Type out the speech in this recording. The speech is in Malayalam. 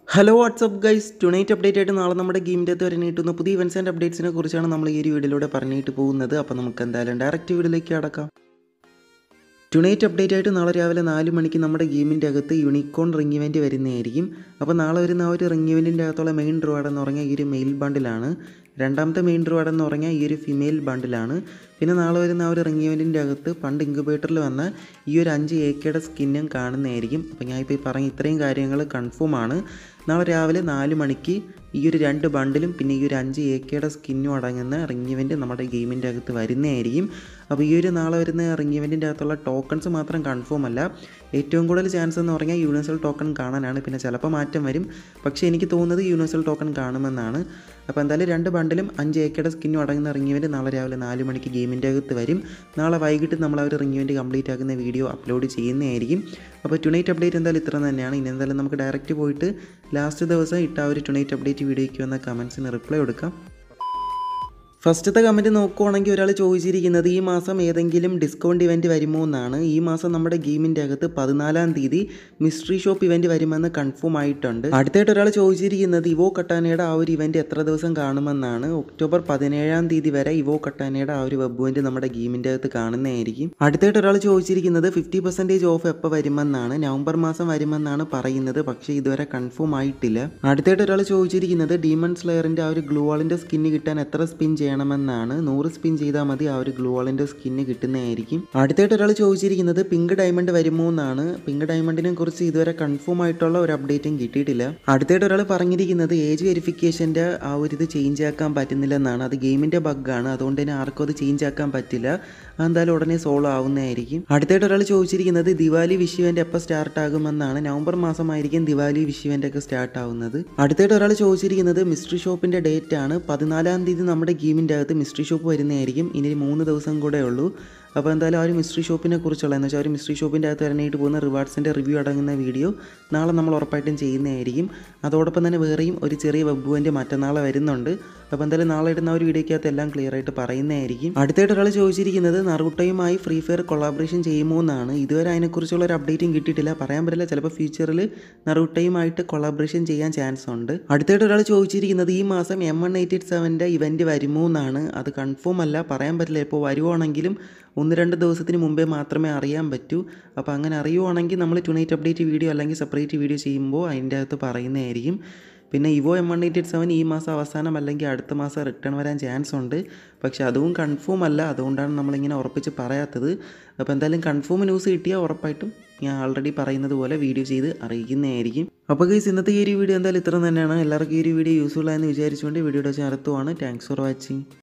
hello what's up guys tonight update ആയിട്ട് നാളെ നമ്മുടെ ഗെയിമിൻ്റെ അകത്ത് വരെ നീട്ടുന്ന പുതിയ ഇവൻസ് ആൻഡ് അപ്ഡേറ്റ്സിനെ കുറിച്ചാണ് നമ്മൾ ഈ ഒരു വീഡിയോയിലൂടെ പറഞ്ഞിട്ട് പോകുന്നത് അപ്പോൾ നമുക്ക് എന്തായാലും ഡയറക്റ്റ് വീഡിയോയിലേക്ക് അടക്കാം ടുണൈറ്റ് അപ്ഡേറ്റ് ആയിട്ട് നാളെ രാവിലെ നാല് മണിക്ക് നമ്മുടെ ഗെയിമിൻ്റെ അകത്ത് യൂണിക്കോൺ റിംഗ് ഇവൻറ്റ് വരുന്നതായിരിക്കും അപ്പോൾ നാളെ വരുന്ന ആ ഒരു റിംഗ് ഇവൻറ്റിൻ്റെ അകത്തുള്ള മെയിൻ റിവാർഡ് എന്ന് പറഞ്ഞാൽ ഈ ഒരു മെയിൽ ബണ്ടിലാണ് രണ്ടാമത്തെ മെയിൻ റിവാർഡ് എന്ന് പറഞ്ഞാൽ ഈ ഒരു ഫിമെയിൽ ബണ്ടിലാണ് പിന്നെ നാളെ വരുന്ന ആ ഒരു റിംഗ് ഇവൻറ്റിൻ്റെ അകത്ത് പണ്ട് ഇൻക്യുബേറ്ററിൽ വന്ന ഈ ഒരു അഞ്ച് എ കെയുടെ സ്കിന്നും കാണുന്നതായിരിക്കും അപ്പോൾ ഞാൻ ഇപ്പോൾ ഈ പറഞ്ഞ ഇത്രയും കാര്യങ്ങൾ കൺഫേം ആണ് നാളെ രാവിലെ നാല് മണിക്ക് ഈ ഒരു രണ്ട് ബണ്ടിലും പിന്നെ ഈ ഒരു അഞ്ച് എ കെയുടെ സ്കിന്നും അടങ്ങുന്ന റിംഗ് ഇവൻറ്റ് നമ്മുടെ ഗെയിമിൻ്റെ അകത്ത് വരുന്നതായിരിക്കും അപ്പോൾ ഈ ഒരു നാളെ വരുന്ന റിംഗ് ഇവൻറ്റിൻ്റെ അകത്തുള്ള ടോക്കൺസ് മാത്രം കൺഫേം അല്ല ഏറ്റവും കൂടുതൽ ചാൻസ് എന്ന് പറഞ്ഞാൽ യൂണിവേഴ്സൽ ടോക്കൺ കാണാനാണ് പിന്നെ ചിലപ്പോൾ മാറ്റം വരും പക്ഷേ എനിക്ക് തോന്നുന്നത് യൂണിവേഴ്സൽ ടോക്കൺ കാണുമെന്നാണ് അപ്പോൾ എന്തായാലും രണ്ട് ബണ്ടിലും അഞ്ച് ഏക്കയുടെ സ്കിന്നും അടങ്ങുന്ന റിംഗ് ഇവൻറ്റ് നാളെ രാവിലെ നാല് മണിക്ക് ഗെയിമിൻ്റെ അകത്ത് വരും നാളെ വൈകിട്ട് നമ്മൾ ആ ഒരു റിംഗ് ഇവൻറ്റ് കംപ്ലീറ്റ് ആക്കുന്ന വീഡിയോ അപ്ലോഡ് ചെയ്യുന്നതായിരിക്കും അപ്പോൾ ടുണൈറ്റ് അപ്ഡേറ്റ് എന്തായാലും ഇത്ര തന്നെയാണ് ഇനി എന്തായാലും നമുക്ക് ഡയറക്റ്റ് പോയിട്ട് ലാസ്റ്റ് ദിവസം ഇട്ട ആ ഒരു ടുണൈറ്റ് അപ്ഡേറ്റ് വീഡിയോയ്ക്ക് വന്ന കമൻസിന് റിപ്ലൈ കൊടുക്കാം ഫസ്റ്റത്തെ കമൻറ്റ് നോക്കുവാണെങ്കിൽ ഒരാൾ ചോദിച്ചിരിക്കുന്നത് ഈ മാസം ഏതെങ്കിലും ഡിസ്കൗണ്ട് ഇവൻറ്റ് വരുമോ എന്നാണ് ഈ മാസം നമ്മുടെ ഗെയിമിൻ്റെ അകത്ത് പതിനാലാം തീയതി മിസ്റ്ററി ഷോപ്പ് ഇവൻറ്റ് വരുമെന്ന് കൺഫേം ആയിട്ടുണ്ട് അടുത്തായിട്ട് ഒരാൾ ചോദിച്ചിരിക്കുന്നത് ഇവോ കട്ടാനയുടെ ആ ഒരു ഇവൻറ്റ് എത്ര ദിവസം കാണുമെന്നാണ് ഒക്ടോബർ പതിനേഴാം തീയതി വരെ ഇവോ കട്ടാനയുടെ ആ ഒരു വെബ് ഇവൻറ്റ് നമ്മുടെ ഗെയിമിൻ്റെ അകത്ത് കാണുന്നതായിരിക്കും അടുത്തായിട്ട് ഒരാൾ ചോദിച്ചിരിക്കുന്നത് ഫിഫ്റ്റി പെർസെൻറ്റേജ് ഓഫ് എപ്പോൾ വരുമെന്നാണ് നവംബർ മാസം വരുമെന്നാണ് പറയുന്നത് പക്ഷേ ഇതുവരെ കൺഫേം ആയിട്ടില്ല അടുത്തായിട്ട് ഒരാൾ ചോദിച്ചിരിക്കുന്നത് ഡീമൺ സ്ലെയറിൻ്റെ ആ ഒരു ഗ്ലൂ വാളിൻ്റെ സ്കിന്ന് കിട്ടാൻ എത്ര സ്പിൻ ചെയ്യണമെന്നാണ് നൂറ് സ്പിൻ ചെയ്താൽ മതി ആ ഒരു ഗ്ലൂ വാളിൻ്റെ സ്കിന്ന് കിട്ടുന്നതായിരിക്കും അടുത്തായിട്ട് ഒരാൾ ചോദിച്ചിരിക്കുന്നത് പിങ്ക് ഡയമണ്ട് വരുമോ എന്നാണ് പിങ്ക് ഡയമണ്ടിനെ കുറിച്ച് ഇതുവരെ കൺഫേം ആയിട്ടുള്ള ഒരു അപ്ഡേറ്റും കിട്ടിയിട്ടില്ല അടുത്തായിട്ട് ഒരാൾ പറഞ്ഞിരിക്കുന്നത് ഏജ് വെരിഫിക്കേഷൻ്റെ ആ ഒരു ഇത് ചേഞ്ച് ആക്കാൻ പറ്റുന്നില്ലെന്നാണ് അത് ഗെയിമിൻ്റെ ബഗ്ഗാണ് അതുകൊണ്ട് തന്നെ ആർക്കും അത് ചേഞ്ച് ആക്കാൻ പറ്റില്ല അതെന്തായാലും ഉടനെ സോൾവ് ആവുന്നതായിരിക്കും അടുത്തായിട്ട് ഒരാൾ ചോദിച്ചിരിക്കുന്നത് ദിവാലി വിഷ് ഇവൻ്റ് എപ്പോൾ സ്റ്റാർട്ട് ആകുമെന്നാണ് നവംബർ മാസമായിരിക്കും ദിവാലി വിഷ് ഇവൻ്റ് ഒക്കെ സ്റ്റാർട്ട് ആവുന്നത് അടുത്തായിട്ട് ഒരാൾ ചോദിച്ചിരിക്കുന്നത് മിസ്റ്ററി ഷോപ്പിൻ്റെ ഡേറ്റ് ആണ് പതിനാലാം തീയതി നമ്മുടെ ഗെയിമിൻ്റെ അകത്ത് മിസ്റ്ററി ഷോപ്പ് വരുന്നതായിരിക്കും ഇനി മൂന്ന് ദിവസം കൂടെ ഉള്ളൂ അപ്പോൾ എന്തായാലും ആ ഒരു മിസ്റ്ററി ഷോപ്പിനെ കുറിച്ചുള്ള എന്ന് വെച്ചാൽ ആ ഒരു മിസ്റ്ററി ഷോപ്പിൻ്റെ അകത്ത് വരാനായിട്ട് പോകുന്ന റിവാർഡ്സിൻ്റെ റിവ്യൂ അടങ്ങുന്ന വീഡിയോ നാളെ നമ്മൾ ഉറപ്പായിട്ടും ചെയ്യുന്നതായിരിക്കും അതോടൊപ്പം തന്നെ വേറെയും ഒരു ചെറിയ വെബ് മറ്റന്നാളെ വരുന്നുണ്ട് അപ്പോൾ എന്തായാലും നാളെ ഇടുന്ന ആ ഒരു വീഡിയോക്കകത്ത് എല്ലാം ക്ലിയർ ആയിട്ട് പറയുന്നതായിരിക്കും അടുത്തായിട്ട് ഒരാൾ ചോദിച്ചിരിക്കുന്നത് നറുട്ടയുമായി ഫ്രീ ഫയർ കൊളാബറേഷൻ ചെയ്യുമോ എന്നാണ് ഇതുവരെ അതിനെക്കുറിച്ചുള്ള ഒരു അപ്ഡേറ്റും കിട്ടിയിട്ടില്ല പറയാൻ പറ്റില്ല ചിലപ്പോൾ ഫ്യൂച്ചറിൽ നറുട്ടയുമായിട്ട് കൊളാബറേഷൻ ചെയ്യാൻ ചാൻസ് ഉണ്ട് അടുത്തായിട്ട് ഒരാൾ ചോദിച്ചിരിക്കുന്നത് ഈ മാസം എം വൺ എയ്റ്റ് എയ്റ്റ് സെവൻ്റെ ഇവൻറ്റ് വരുമോ എന്നാണ് അത് കൺഫേം അല്ല പറയാൻ പറ്റില്ല ഇപ്പോൾ വരുവാണെങ്കിലും ഒന്ന് രണ്ട് ദിവസത്തിന് മുമ്പേ മാത്രമേ അറിയാൻ പറ്റൂ അപ്പോൾ അങ്ങനെ അറിയുവാണെങ്കിൽ നമ്മൾ ടുണൈറ്റ് അപ്ഡേറ്റ് വീഡിയോ അല്ലെങ്കിൽ സെപ്പറേറ്റ് വീഡിയോ ചെയ്യുമ്പോൾ അതിൻ്റെ അകത്ത് പറയുന്നതായിരിക്കും പിന്നെ evo M one eight eight seven ഈ മാസം അവസാനം അല്ലെങ്കിൽ അടുത്ത മാസം റിട്ടേൺ വരാൻ ചാൻസ് ഉണ്ട് പക്ഷേ അതും കൺഫേം അല്ല അതുകൊണ്ടാണ് നമ്മളിങ്ങനെ ഉറപ്പിച്ച് പറയാത്തത് അപ്പോൾ എന്തായാലും കൺഫേം ന്യൂസ് കിട്ടിയാൽ ഉറപ്പായിട്ടും ഞാൻ ആൾറെഡി പറയുന്നത് പോലെ വീഡിയോ ചെയ്ത് അറിയിക്കുന്നതായിരിക്കും അപ്പോൾ ഗൈസ് ഇന്നത്തെ ഈ ഒരു വീഡിയോ എന്തായാലും ഇത്ര തന്നെയാണ് എല്ലാവർക്കും ഈ ഒരു വീഡിയോ യൂസ്ഫുൾ ആയെന്ന് വിചാരിച്ചുകൊണ്ട് വീഡിയോയുടെ ചേർത്തുവാണ് താങ്ക്സ് ഫോർ വാച്ചിങ്